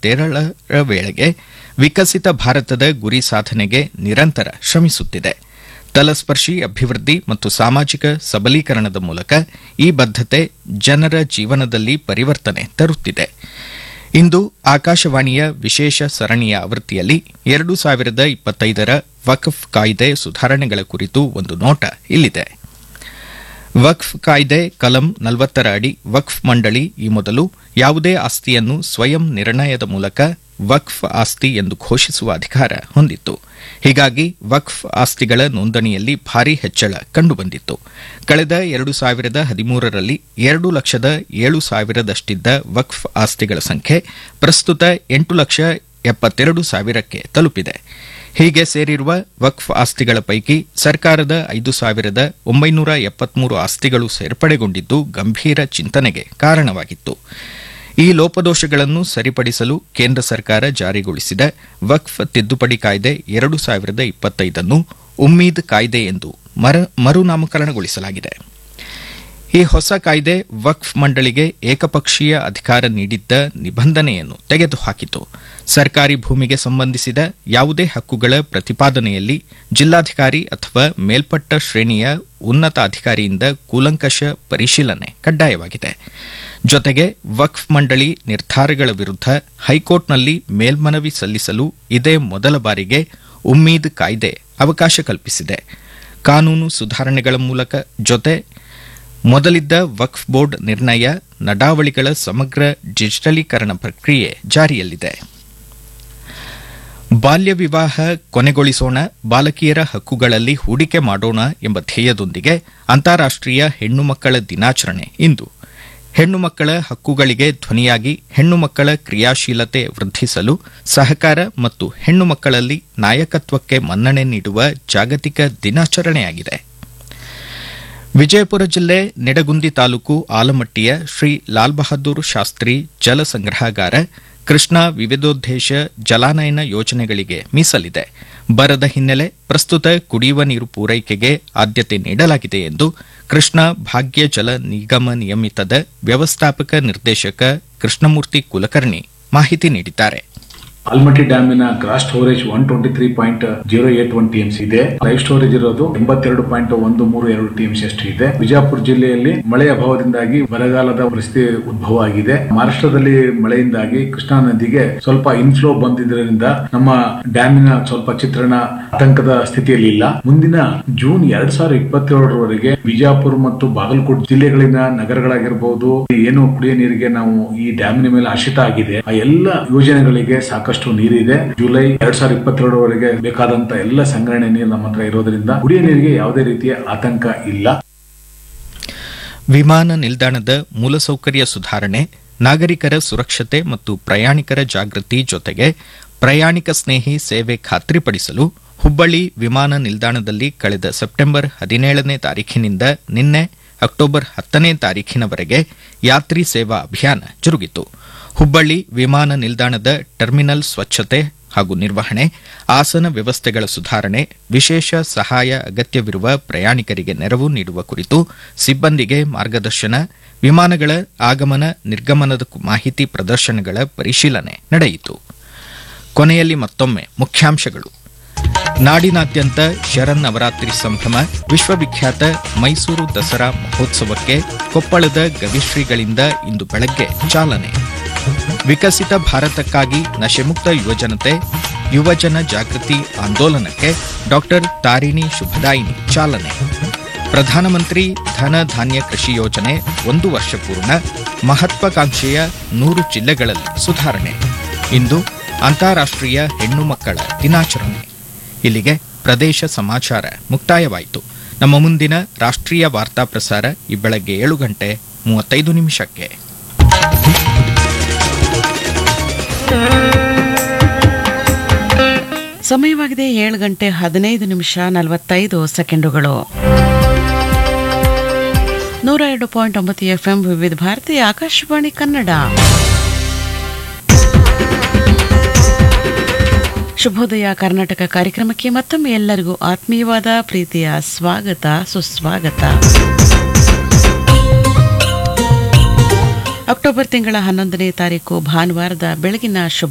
ಇಪ್ಪತ್ತೇಳರ ವೇಳೆಗೆ ವಿಕಸಿತ ಭಾರತದ ಗುರಿ ಸಾಧನೆಗೆ ನಿರಂತರ ಶ್ರಮಿಸುತ್ತಿದೆ ತಲಸ್ಪರ್ಶಿ ಅಭಿವೃದ್ಧಿ ಮತ್ತು ಸಾಮಾಜಿಕ ಸಬಲೀಕರಣದ ಮೂಲಕ ಈ ಬದ್ಧತೆ ಜನರ ಜೀವನದಲ್ಲಿ ಪರಿವರ್ತನೆ ತರುತ್ತಿದೆ ಇಂದು ಆಕಾಶವಾಣಿಯ ವಿಶೇಷ ಸರಣಿಯ ಆವೃತ್ತಿಯಲ್ಲಿ ಎರಡು ಸಾವಿರದ ಇಪ್ಪತ್ತೈದರ ವಕ್ಫ್ ಕಾಯ್ದೆ ಸುಧಾರಣೆಗಳ ಕುರಿತು ಒಂದು ನೋಟ ಇಲ್ಲಿದೆ ವಕ್ಫ್ ಕಾಯ್ದೆ ಕಲಂ ನಲವತ್ತರ ಅಡಿ ವಕ್ಫ್ ಮಂಡಳಿ ಈ ಮೊದಲು ಯಾವುದೇ ಆಸ್ತಿಯನ್ನು ಸ್ವಯಂ ನಿರ್ಣಯದ ಮೂಲಕ ವಕ್ಫ್ ಆಸ್ತಿ ಎಂದು ಘೋಷಿಸುವ ಅಧಿಕಾರ ಹೊಂದಿತ್ತು ಹೀಗಾಗಿ ವಕ್ಫ್ ಆಸ್ತಿಗಳ ನೋಂದಣಿಯಲ್ಲಿ ಭಾರೀ ಹೆಚ್ಚಳ ಕಂಡುಬಂದಿತ್ತು ಕಳೆದ ಎರಡು ಸಾವಿರದ ಹದಿಮೂರರಲ್ಲಿ ಎರಡು ಲಕ್ಷದ ಏಳು ಸಾವಿರದಷ್ಟಿದ್ದ ವಕ್ಫ್ ಆಸ್ತಿಗಳ ಸಂಖ್ಯೆ ಪ್ರಸ್ತುತ ಎಂಟು ಲಕ್ಷ ಎಪ್ಪತ್ತೆರಡು ಸಾವಿರಕ್ಕೆ ತಲುಪಿದೆ ಹೀಗೆ ಸೇರಿರುವ ವಕ್ಫ್ ಆಸ್ತಿಗಳ ಪೈಕಿ ಸರ್ಕಾರದ ಐದು ಸಾವಿರದ ಒಂಬೈನೂರ ಎಪ್ಪತ್ಮೂರು ಆಸ್ತಿಗಳು ಸೇರ್ಪಡೆಗೊಂಡಿದ್ದು ಗಂಭೀರ ಚಿಂತನೆಗೆ ಕಾರಣವಾಗಿತ್ತು ಈ ಲೋಪದೋಷಗಳನ್ನು ಸರಿಪಡಿಸಲು ಕೇಂದ್ರ ಸರ್ಕಾರ ಜಾರಿಗೊಳಿಸಿದ ವಕ್ಫ್ ತಿದ್ದುಪಡಿ ಕಾಯ್ದೆ ಎರಡು ಸಾವಿರದ ಇಪ್ಪತ್ತೈದನ್ನು ಉಮ್ಮೀದ್ ಕಾಯ್ದೆ ಎಂದು ಮರುನಾಮಕರಣಗೊಳಿಸಲಾಗಿದೆ ಈ ಹೊಸ ಕಾಯ್ದೆ ವಕ್ಫ್ ಮಂಡಳಿಗೆ ಏಕಪಕ್ಷೀಯ ಅಧಿಕಾರ ನೀಡಿದ್ದ ನಿಬಂಧನೆಯನ್ನು ತೆಗೆದುಹಾಕಿತು ಸರ್ಕಾರಿ ಭೂಮಿಗೆ ಸಂಬಂಧಿಸಿದ ಯಾವುದೇ ಹಕ್ಕುಗಳ ಪ್ರತಿಪಾದನೆಯಲ್ಲಿ ಜಿಲ್ಲಾಧಿಕಾರಿ ಅಥವಾ ಮೇಲ್ಪಟ್ಟ ಶ್ರೇಣಿಯ ಉನ್ನತ ಅಧಿಕಾರಿಯಿಂದ ಕೂಲಂಕಷ ಪರಿಶೀಲನೆ ಕಡ್ಡಾಯವಾಗಿದೆ ಜೊತೆಗೆ ವಕ್ಫ್ ಮಂಡಳಿ ನಿರ್ಧಾರಗಳ ವಿರುದ್ಧ ಹೈಕೋರ್ಟ್ನಲ್ಲಿ ಮೇಲ್ಮನವಿ ಸಲ್ಲಿಸಲು ಇದೇ ಮೊದಲ ಬಾರಿಗೆ ಉಮ್ಮೀದ್ ಕಾಯ್ದೆ ಅವಕಾಶ ಕಲ್ಪಿಸಿದೆ ಕಾನೂನು ಸುಧಾರಣೆಗಳ ಮೂಲಕ ಜೊತೆ ಮೊದಲಿದ್ದ ವಕ್ಫ್ ಬೋರ್ಡ್ ನಿರ್ಣಯ ನಡಾವಳಿಗಳ ಸಮಗ್ರ ಡಿಜಿಟಲೀಕರಣ ಪ್ರಕ್ರಿಯೆ ಜಾರಿಯಲ್ಲಿದೆ ಬಾಲ್ಯ ವಿವಾಹ ಕೊನೆಗೊಳಿಸೋಣ ಬಾಲಕಿಯರ ಹಕ್ಕುಗಳಲ್ಲಿ ಹೂಡಿಕೆ ಮಾಡೋಣ ಎಂಬ ಧ್ಯೇಯದೊಂದಿಗೆ ಅಂತಾರಾಷ್ಟೀಯ ಹೆಣ್ಣು ಮಕ್ಕಳ ದಿನಾಚರಣೆ ಇಂದು ಹೆಣ್ಣು ಮಕ್ಕಳ ಹಕ್ಕುಗಳಿಗೆ ಧ್ವನಿಯಾಗಿ ಹೆಣ್ಣು ಮಕ್ಕಳ ಕ್ರಿಯಾಶೀಲತೆ ವೃದ್ಧಿಸಲು ಸಹಕಾರ ಮತ್ತು ಹೆಣ್ಣು ಮಕ್ಕಳಲ್ಲಿ ನಾಯಕತ್ವಕ್ಕೆ ಮನ್ನಣೆ ನೀಡುವ ಜಾಗತಿಕ ದಿನಾಚರಣೆಯಾಗಿದೆ ವಿಜಯಪುರ ಜಿಲ್ಲೆ ನಿಡಗುಂದಿ ತಾಲೂಕು ಆಲಮಟ್ಟಿಯ ಶ್ರೀ ಲಾಲ್ ಬಹದ್ದೂರ್ ಶಾಸ್ತ್ರಿ ಜಲ ಸಂಗ್ರಹಾಗಾರ ಕೃಷ್ಣಾ ವಿವಿಧೋದ್ದೇಶ ಜಲಾನಯನ ಯೋಜನೆಗಳಿಗೆ ಮೀಸಲಿದೆ ಬರದ ಹಿನ್ನೆಲೆ ಪ್ರಸ್ತುತ ಕುಡಿಯುವ ನೀರು ಪೂರೈಕೆಗೆ ಆದ್ಯತೆ ನೀಡಲಾಗಿದೆ ಎಂದು ಕೃಷ್ಣಾ ಭಾಗ್ಯ ಜಲ ನಿಗಮ ನಿಯಮಿತದ ವ್ಯವಸ್ಥಾಪಕ ನಿರ್ದೇಶಕ ಕೃಷ್ಣಮೂರ್ತಿ ಕುಲಕರ್ಣಿ ಮಾಹಿತಿ ನೀಡಿದ್ದಾರೆ ಆಲ್ಮಟ್ಟಿ ಡ್ಯಾಮಿನ gross storage one twenty three point zero eight one TMC ಇದೆ ಲೈವ್ ಸ್ಟೋರೇಜ್ ಇರೋದು ಎಂಬತ್ತೆರಡು ಪಾಯಿಂಟ್ ಒಂದು ಮೂರು ಎರಡು ಟಿಎಂಸಿ ಅಷ್ಟು ಇದೆ ವಿಜಯಪುರ ಜಿಲ್ಲೆಯಲ್ಲಿ ಮಳೆ ಅಭಾವದಿಂದಾಗಿ ಬರಗಾಲದ ಪರಿಸ್ಥಿತಿ ಉದ್ಭವ ಆಗಿದೆ ಮಹಾರಾಷ್ಟ್ರದಲ್ಲಿ ಮಳೆಯಿಂದಾಗಿ ಕೃಷ್ಣಾ ನದಿಗೆ ಸ್ವಲ್ಪ ಇನ್ಫ್ಲೋ ಬಂದಿದ್ದರಿಂದ ನಮ್ಮ ಡ್ಯಾಮಿನ ಸ್ವಲ್ಪ ಚಿತ್ರಣ ಆತಂಕದ ಸ್ಥಿತಿಯಲ್ಲಿ ಇಲ್ಲ ಮುಂದಿನ ಜೂನ್ ಎರಡ್ ಸಾವಿರದ ಇಪ್ಪತ್ತೇಳರವರೆಗೆ ಬಿಜಾಪುರ ಮತ್ತು ಬಾಗಲಕೋಟೆ ಜಿಲ್ಲೆಗಳಿನ ನಗರಗಳಾಗಿರಬಹುದು ಏನು ಕುಡಿಯ ನೀರಿಗೆ ನಾವು ಈ ಡ್ಯಾಮಿನ ಮೇಲೆ ಆಶ್ರಿತ ಆಗಿದೆ ಆ ಎಲ್ಲ ಯೋಜನೆಗಳಿಗೆ ಸಾಕಷ್ಟು ನೀರಿದೆ ಜುಲೈ ಎರಡ್ ಸಾವಿರದ ಇಪ್ಪತ್ತೆರಡರವರೆಗೆ ಬೇಕಾದಂತ ಎಲ್ಲ ಸಂಗ್ರಹಣೆ ನೀರು ನಮ್ಮ ಹತ್ರ ಇರೋದ್ರಿಂದ ಕುಡಿಯ ನೀರಿಗೆ ಯಾವುದೇ ರೀತಿಯ ಆತಂಕ ಇಲ್ಲ ವಿಮಾನ ನಿಲ್ದಾಣದ ಮೂಲಸೌಕರ್ಯ ಸುಧಾರಣೆ ನಾಗರಿಕರ ಸುರಕ್ಷತೆ ಮತ್ತು ಪ್ರಯಾಣಿಕರ ಜಾಗೃತಿ ಜೊತೆಗೆ ಪ್ರಯಾಣಿಕ ಸ್ನೇಹಿ ಸೇವೆ ಖಾತ್ರಿಪಡಿಸಲು ಹುಬ್ಬಳ್ಳಿ ವಿಮಾನ ನಿಲ್ದಾಣದಲ್ಲಿ ಕಳೆದ ಸೆಪ್ಟೆಂಬರ್ ಹದಿನೇಳನೇ ತಾರೀಖಿನಿಂದ ನಿನ್ನೆ ಅಕ್ಟೋಬರ್ ಹತ್ತನೇ ತಾರೀಖಿನವರೆಗೆ ಯಾತ್ರಿ ಸೇವಾ ಅಭಿಯಾನ ಜರುಗಿತು ಹುಬ್ಬಳ್ಳಿ ವಿಮಾನ ನಿಲ್ದಾಣದ ಟರ್ಮಿನಲ್ ಸ್ವಚ್ಛತೆ ಹಾಗೂ ನಿರ್ವಹಣೆ ಆಸನ ವ್ಯವಸ್ಥೆಗಳ ಸುಧಾರಣೆ ವಿಶೇಷ ಸಹಾಯ ಅಗತ್ಯವಿರುವ ಪ್ರಯಾಣಿಕರಿಗೆ ನೆರವು ನೀಡುವ ಕುರಿತು ಸಿಬ್ಬಂದಿಗೆ ಮಾರ್ಗದರ್ಶನ ವಿಮಾನಗಳ ಆಗಮನ ನಿರ್ಗಮನದ ಮಾಹಿತಿ ಪ್ರದರ್ಶನಗಳ ಪರಿಶೀಲನೆ ನಡೆಯಿತು ಕೊನೆಯಲ್ಲಿ ಮತ್ತೊಮ್ಮೆ ಮುಖ್ಯಾಂಶಗಳು ನಾಡಿನಾದ್ಯಂತ ಶರನ್ನವರಾತ್ರಿ ಸಂಭ್ರಮ ವಿಶ್ವವಿಖ್ಯಾತ ಮೈಸೂರು ದಸರಾ ಮಹೋತ್ಸವಕ್ಕೆ ಕೊಪ್ಪಳದ ಗವಿಶ್ರೀಗಳಿಂದ ಇಂದು ಬೆಳಗ್ಗೆ ಚಾಲನೆ ವಿಕಸಿತ ಭಾರತಕ್ಕಾಗಿ ನಶೆಮುಕ್ತ ಯುವಜನತೆ ಯುವಜನ ಜಾಗೃತಿ ಆಂದೋಲನಕ್ಕೆ ಡಾಕ್ಟರ್ ತಾರಿಣಿ ಶುಭದಾಯಿನಿ ಚಾಲನೆ ಪ್ರಧಾನಮಂತ್ರಿ ಧನ ಧಾನ್ಯ ಕೃಷಿ ಯೋಜನೆ ಒಂದು ವರ್ಷ ಪೂರ್ಣ ಮಹತ್ವಾಕಾಂಕ್ಷೆಯ ನೂರು ಜಿಲ್ಲೆಗಳಲ್ಲಿ ಸುಧಾರಣೆ ಇಂದು ಅಂತಾರಾಷ್ಟ್ರೀಯ ಹೆಣ್ಣು ಮಕ್ಕಳ ದಿನಾಚರಣೆ ಇಲ್ಲಿಗೆ ಪ್ರದೇಶ ಸಮಾಚಾರ ಮುಕ್ತಾಯವಾಯಿತು ನಮ್ಮ ಮುಂದಿನ ರಾಷ್ಟ್ರೀಯ ವಾರ್ತಾ ಪ್ರಸಾರ ಈ ಬೆಳಗ್ಗೆ ಏಳು ಗಂಟೆ ಮೂವತ್ತೈದು ನಿಮಿಷಕ್ಕೆ ಸಮಯವಾಗಿದೆ ಏಳು ಗಂಟೆ ಹದಿನೈದು ನಿಮಿಷ ನಲವತ್ತೈದು ಸೆಕೆಂಡುಗಳು ನೂರ ಎರಡು ಪಾಯಿಂಟ್ ಒಂಬತ್ತು ಎಫ್ಎಂ ವಿವಿಧ ಭಾರತಿ ಆಕಾಶವಾಣಿ ಕನ್ನಡ ಶುಭೋದಯ ಕರ್ನಾಟಕ ಕಾರ್ಯಕ್ರಮಕ್ಕೆ ಮತ್ತೊಮ್ಮೆ ಎಲ್ಲರಿಗೂ ಆತ್ಮೀಯವಾದ ಪ್ರೀತಿಯ ಸ್ವಾಗತ ಸುಸ್ವಾಗತ ಅಕ್ಟೋಬರ್ ತಿಂಗಳ ಹನ್ನೊಂದನೇ ತಾರೀಕು ಭಾನುವಾರದ ಬೆಳಗಿನ ಶುಭ